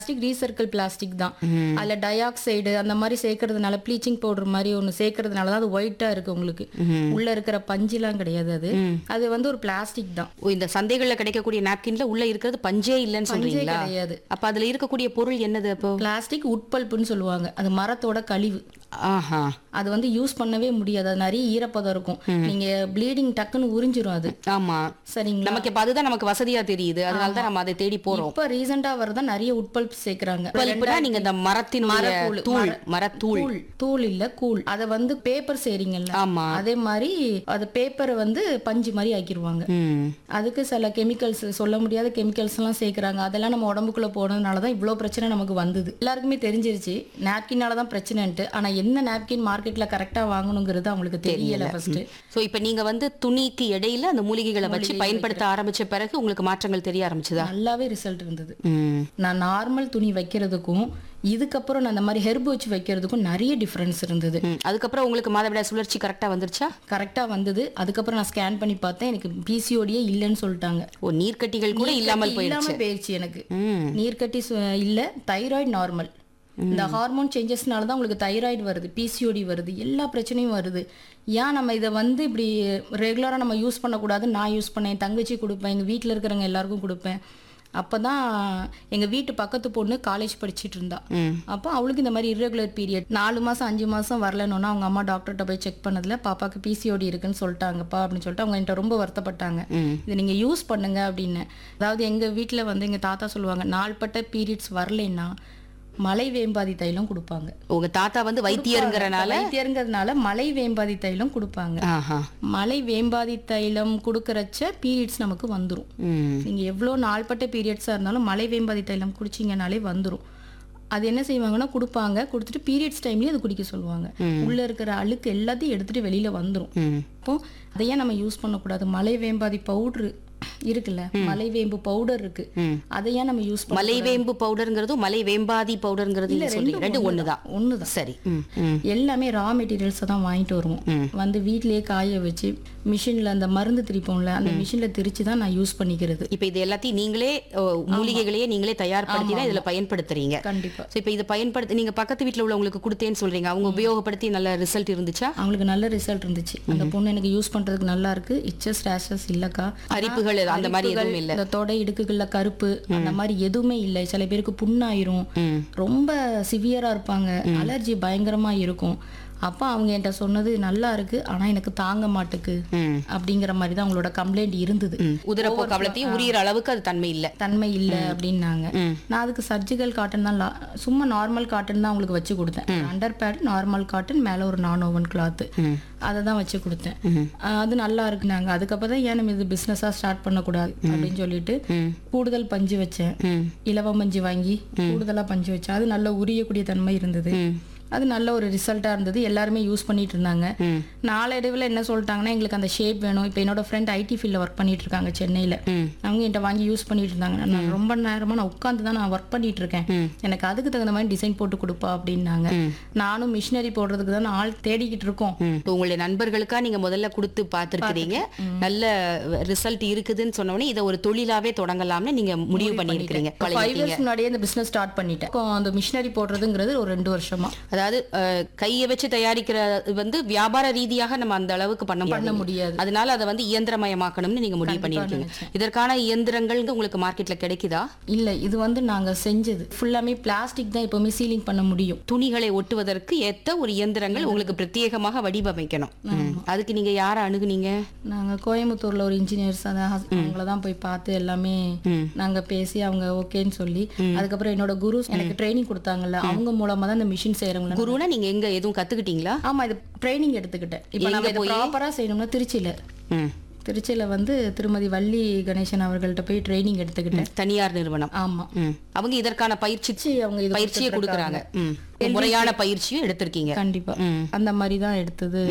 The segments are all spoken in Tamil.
பிளாஸ்டிக் ரீசர்க்கிள் பிளாஸ்டிக் தான் அதுல டயாக்சைடு அந்த மாதிரி சேர்க்கறதுனால ப்ளீச்சிங் பவுடர் மாதிரி ஒன்று சேர்க்கறதுனால தான் அது ஒயிட்டா இருக்கு உங்களுக்கு உள்ள இருக்கிற பஞ்சுலாம் கிடையாது அது அது வந்து ஒரு பிளாஸ்டிக் தான் ஓ, இந்த சந்தைகள்ல கிடைக்கக்கூடிய நாப்கின்ல உள்ள இருக்கிறது பஞ்சே இல்லைன்னு பஞ்சே சொல்றீங்களா கிடையாது அப்ப அதுல இருக்கக்கூடிய பொருள் என்னது அப்போ பிளாஸ்டிக் உட்பல்ப்புன்னு சொல்லுவாங்க அது மரத்தோட கழிவு ஆஹா அது வந்து யூஸ் பண்ணவே முடியாது அது நிறைய ஈரப்பதம் இருக்கும் நீங்க ப்ளீடிங் டக்குன்னு உறிஞ்சிரும் அது ஆமா சரிங்களா நமக்கு இப்ப அதுதான் நமக்கு வசதியா தெரியுது அதனால தான் நம்ம அதை தேடி போறோம் இப்ப ரீசெண்டா வரதான் நிறைய உட்பல்ப் சேர்க்கறாங்க பல்புனா நீங்க இந்த மரத்தினுடைய மரக்கூழ், தூள் மர- மரத்தூள் கூழ் தூள் இல்ல கூழ் அத வந்து பேப்பர் செய்றீங்கல்ல ஆமா அதே மாதிரி அது பேப்பரை வந்து பஞ்சு மாதிரி ஆக்கிருவாங்க ம் அதுக்கு சில கெமிக்கல்ஸ் சொல்ல முடியாத கெமிக்கல்ஸ் எல்லாம் சேர்க்கறாங்க அதெல்லாம் நம்ம உடம்புக்குள்ள போனதுனால தான் இவ்வளோ பிரச்சனை நமக்கு வந்தது எல்லாருக்குமே தெரிஞ்சிருச்சு நாப்கினால தான் பிரச்சனைன்ட்டு ஆனா என்ன நாப்கின் மார்க்கெட்ல கரெக்டா வாங்கணுங்கிறது அவங்களுக்கு தெரியல ஃபர்ஸ்ட் சோ இப்ப நீங்க வந்து துணிக்கு இடையில அந்த மூலிகைகளை வச்சு பயன்படுத்த ஆரம்பிச்ச பிறகு உங்களுக்கு மாற்றங்கள் தெரிய ஆரம்பிச்சதா நல்லாவே ரிசல்ட் இருந்தது ம் நான் நார்மல் துணி வைக்கிறதுக்கும் இதுக்கப்புறம் நான் அந்த மாதிரி ஹெர்ப் வச்சு வைக்கிறதுக்கும் நிறைய டிஃப்ரென்ஸ் இருந்தது ம். அதுக்கப்புறம் உங்களுக்கு மாதவிடாய் சுழற்சி கரெக்டா வந்துருச்சா கரெக்டா வந்தது அதுக்கப்புறம் நான் ஸ்கேன் பண்ணி பார்த்தேன் எனக்கு பிசிஓடியே இல்லைன்னு சொல்லிட்டாங்க ஓ நீர்க்கட்டிகள் கூட இல்லாமல் போயிடுச்சு இல்லாம போயிருச்சு எனக்கு ம் நீர்க்கட்டி சு- இல்ல தைராய்டு நார்மல் இந்த ஹார்மோன் சேஞ்சஸ்னால தான் உங்களுக்கு தைராய்டு வருது பிசிஓடி வருது எல்லா பிரச்சனையும் வருது ஏன் நம்ம இதை வந்து இப்படி ரெகுலராக நம்ம யூஸ் பண்ணக்கூடாது நான் யூஸ் பண்ணேன் என் தங்கச்சி கொடுப்பேன் எங்கள் வீட்டில் இருக்கிறவங்க எல்லாருக்கும் கொடுப்பேன் அப்போ தான் எங்கள் வீட்டு பக்கத்து பொண்ணு காலேஜ் படிச்சிட்டு இருந்தா ம் அப்போ அவளுக்கு இந்த மாதிரி irregular பீரியட் நாலு மாதம் அஞ்சு மாதம் வரலன்னா அவங்க அம்மா டாக்டர்கிட்ட போய் செக் பண்ணதுல பாப்பாக்கு பிசிஓடி இருக்குன்னு சொல்லிட்டாங்கப்பா அப்படின்னு சொல்லிட்டு அவங்க என்கிட்ட ரொம்ப வருத்தப்பட்டாங்க ம் இதை நீங்கள் யூஸ் பண்ணுங்க அப்படின்னு அதாவது எங்கள் வீட்டில் வந்து எங்கள் தாத்தா சொல்லுவாங்க நாள்பட்ட பீரியட்ஸ் வரலைன்னா மலை வேம்பாதி தைலம் கொடுப்பாங்க உங்க தாத்தா வந்து வைத்தியருங்கிறனால வைத்தியருங்கிறதுனால மலை வேம்பாதி தைலம் கொடுப்பாங்க ஆஹா மலை வேம்பாதி தைலம் கொடுக்கறச்ச பீரியட்ஸ் நமக்கு வந்துடும் ம் நீங்கள் எவ்வளோ நாள்பட்ட பீரியட்ஸாக இருந்தாலும் மலை வேம்பாதி தைலம் குடிச்சிங்கனாலே வந்துடும் அது என்ன செய்வாங்கன்னா கொடுப்பாங்க கொடுத்துட்டு பீரியட்ஸ் டைம்லேயே அது குடிக்க சொல்லுவாங்க உள்ளே இருக்கிற அழுக்கு எல்லாத்தையும் எடுத்துட்டு வெளியில் வந்துடும் ம் அப்போ அதை ஏன் நம்ம யூஸ் பண்ணக்கூடாது மலை வேம்பாதி பவுட்ரு இருக்குல்ல மலை வேம்பு பவுடர் இருக்கு ம். அதை ஏன் நம்ம யூஸ் பண்ண மலைவேம்பு பவுடர்ங்கிறதும் மலை வேம்பாதி பவுடர்ங்கிறது நீங்க சொல்றீங்க ரெண்டு ஒண்ணுதான் ஒண்ணுதான் சரி ம் ம் எல்லாமே ரா மெட்டீரியல்ஸை தான் வாங்கிட்டு வருவோம் வந்து வீட்டிலேயே காய வச்சு மிஷினில் அந்த மருந்து திரிப்போம்ல அந்த மிஷினில் திரிச்சு தான் நான் யூஸ் பண்ணிக்கிறது இப்ப இது எல்லாத்தையும் நீங்களே ஓ, மூலிகைகளையே நீங்களே தயார்படுத்தி தான் இதுல பயன்படுத்துறீங்க கண்டிப்பா சோ இப்ப இதை பயன்படுத்தி நீங்க பக்கத்து வீட்ல உள்ளவங்களுக்கு கொடுத்தேன்னு சொல்றீங்க அவங்க உபயோகப்படுத்தி நல்ல ரிசல்ட் இருந்துச்சா அவங்களுக்கு நல்ல ரிசல்ட் இருந்துச்சு அந்த பொண்ணு எனக்கு யூஸ் பண்றதுக்கு நல்லா இருக்கு இச்சஸ் ரேஷஸ் இல்லக்கா அரிப்புகள் அந்த மாதிரி எதுவும் இல்ல இந்த தொடை இடுக்குகள்ல கருப்பு அந்த மாதிரி எதுவுமே இல்லை சில பேருக்கு புண்ணாயிரும் ம் ரொம்ப சிவியரா இருப்பாங்க அலர்ஜி பயங்கரமா இருக்கும் அப்போ அவங்க என்கிட்ட சொன்னது நல்லா இருக்கு ஆனா எனக்கு தாங்க மாட்டுக்கு ம் அப்படிங்கிற மாதிரி தான் அவங்களோட கம்ப்ளைண்ட் இருந்தது ம். உதிரப்போக்கு அவ்வளத்தையும் உரியற அளவுக்கு அது தன்மை இல்ல தன்மை இல்லை அப்படின்னாங்க ம். நான் அதுக்கு சர்ஜிக்கல் காட்டன் தான் லா- சும்மா நார்மல் காட்டன் தான் அவங்களுக்கு வச்சு கொடுத்தேன் அண்டர் பேட் நார்மல் காட்டன் மேலே ஒரு நான் ஓவன் கிளாத்து ம். அதை தான் வச்சு கொடுத்தேன் ம். ஆஹ் அது நல்லா இருக்குனாங்க அதுக்கப்புறம் தான் ஏன் நம்ம இது பிஸ்னஸாக ஸ்டார்ட் பண்ணக்கூடாது அப்படின்னு சொல்லிட்டு ம் கூடுதல் பஞ்சு வச்சேன் ம் இலவ பஞ்சு வாங்கி கூடுதலாக பஞ்சு வச்சேன் அது நல்ல உரியக்கூடிய தன்மை இருந்தது ம் அது நல்ல ஒரு ரிசல்ட்டாக இருந்தது எல்லாருமே யூஸ் பண்ணிட்டு இருந்தாங்க ம் நாளடைவில் என்ன சொல்லிட்டாங்கன்னா எங்களுக்கு அந்த ஷேப் வேணும் இப்போ என்னோட ஃப்ரெண்ட் ஐடி ஃபீல்டில் ஒர்க் பண்ணிட்டு இருக்காங்க சென்னையில் ம் அவங்க என்கிட்ட வாங்கி யூஸ் பண்ணிட்டு இருந்தாங்க நான் ரொம்ப நேரமா நான் உட்காந்து தான் நான் ஒர்க் பண்ணிட்டு இருக்கேன் எனக்கு அதுக்கு தகுந்த மாதிரி டிசைன் போட்டு கொடுப்பா அப்படின்னாங்க நானும் மிஷினரி போடுறதுக்கு தான் ஆள் தேடிக்கிட்டு இருக்கோம் ம். இப்ப உங்களுடைய நண்பர்களுக்கா நீங்க முதல்ல கொடுத்து பார்த்திருக்கிறீங்க நல்ல ரிசல்ட் இருக்குதுன்னு சொன்ன உடனே இதை ஒரு தொழிலாவே தொடங்கலாம்னு நீங்க முடிவு பண்ணியிருக்கிறீங்க ஃபைவ் இயர்ஸ் முன்னாடியே இந்த பிசினஸ் ஸ்டார்ட் பண்ணிட்டேன் இப்போ அந்த மிஷினரி போடுறதுங்கிறது ஒரு ரெண்டு வருஷமா அதாவது அஹ், கையை வச்சு தயாரிக்கிற வந்து வியாபார ரீதியாக நம்ம அந்த அளவுக்கு பண்ண பண்ண முடியாது முடியாது அதனால அதை வந்து இயந்திரமயமாக்கணும்னு நீங்க முடிவு பண்ணிருக்கீங்க இதற்கான இயந்திரங்கள் உங்களுக்கு மார்க்கெட்ல கிடைக்குதா இல்ல இது வந்து நாங்க செஞ்சது ஃபுல்லாமே பிளாஸ்டிக் தான் எப்பவுமே சீலிங் பண்ண முடியும் துணிகளை ஒட்டுவதற்கு ஏத்த ஒரு இயந்திரங்கள் உங்களுக்கு பிரத்யேகமாக வடிவமைக்கணும் ம். அதுக்கு நீங்க யாரை அணுகுனீங்க நாங்க கோயம்புத்தூர்ல ஒரு இன்ஜினியர்ஸ் அதான் அவங்கள தான் போய் பார்த்து எல்லாமே ம். நாங்க பேசி அவங்க ஓகேன்னு சொல்லி அதுக்கப்புறம் என்னோட குரு எனக்கு ட்ரைனிங் கொடுத்தாங்கல்ல அவங்க மூலமா தான் இந்த மிஷின் செய்யறவங்கள குருனா நீங்க எங்க எதுவும் கத்துக்கிட்டீங்களா ஆமா இது ட்ரைனிங் எடுத்துக்கிட்டேன் இப்போ நம்ம இதை ப்ராப்பரா செய்யணும்னா திருச்சியில ம். திருச்சியில வந்து திருமதி வள்ளி கணேசன் அவர்கள்ட்ட போய் ட்ரைனிங் எடுத்துக்கிட்டேன் தனியார் நிறுவனம் ஆமா ம். அவங்க இதற்கான பயிற்சி சரி, அவங்க இது பயிற்சியை கொடுக்குறாங்க ம். முறையான பயிற்சியும் எடுத்திருக்கீங்க கண்டிப்பா ம். அந்த மாதிரி தான் எடுத்தது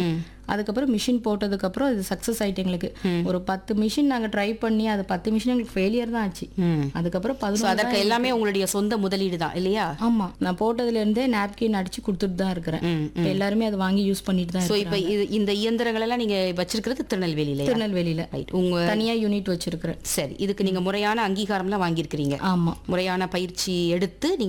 அதுக்கப்புறம் மிஷின் போட்டதுக்கப்புறம் அது சக்ஸஸ் ஆயிட்டு எங்களுக்கு ஒரு பத்து மிஷின் நாங்கள் ட்ரை பண்ணி அது பத்து மிஷின் எங்களுக்கு ஃபெயிலியர் தான் ஆச்சு ம் அதுக்கப்புறம் ஸோ பதினொன்று அதற்கு எல்லாமே உங்களுடைய சொந்த முதலீடு தான் இல்லையா ஆமா நான் போட்டதுல இருந்தே நாப்கின் அடிச்சு கொடுத்துட்டு தான் இருக்கிறேன் ம் இப்ப எல்லாருமே அதை வாங்கி யூஸ் பண்ணிட்டு தான் ஸோ இருக்கோம் இப்போ இது இந்த இயந்திரங்கள் எல்லாம் நீங்க வச்சிருக்கிறது திருநெல்வேலியில திருநெல்வேலியில ரைட் உங்க தனியா யூனிட் வச்சிருக்கிறேன் சரி இதுக்கு நீங்க முறையான அங்கீகாரம்லாம் வாங்கியிருக்கிறீங்க ஆமா முறையான பயிற்சி எடுத்து நீங்க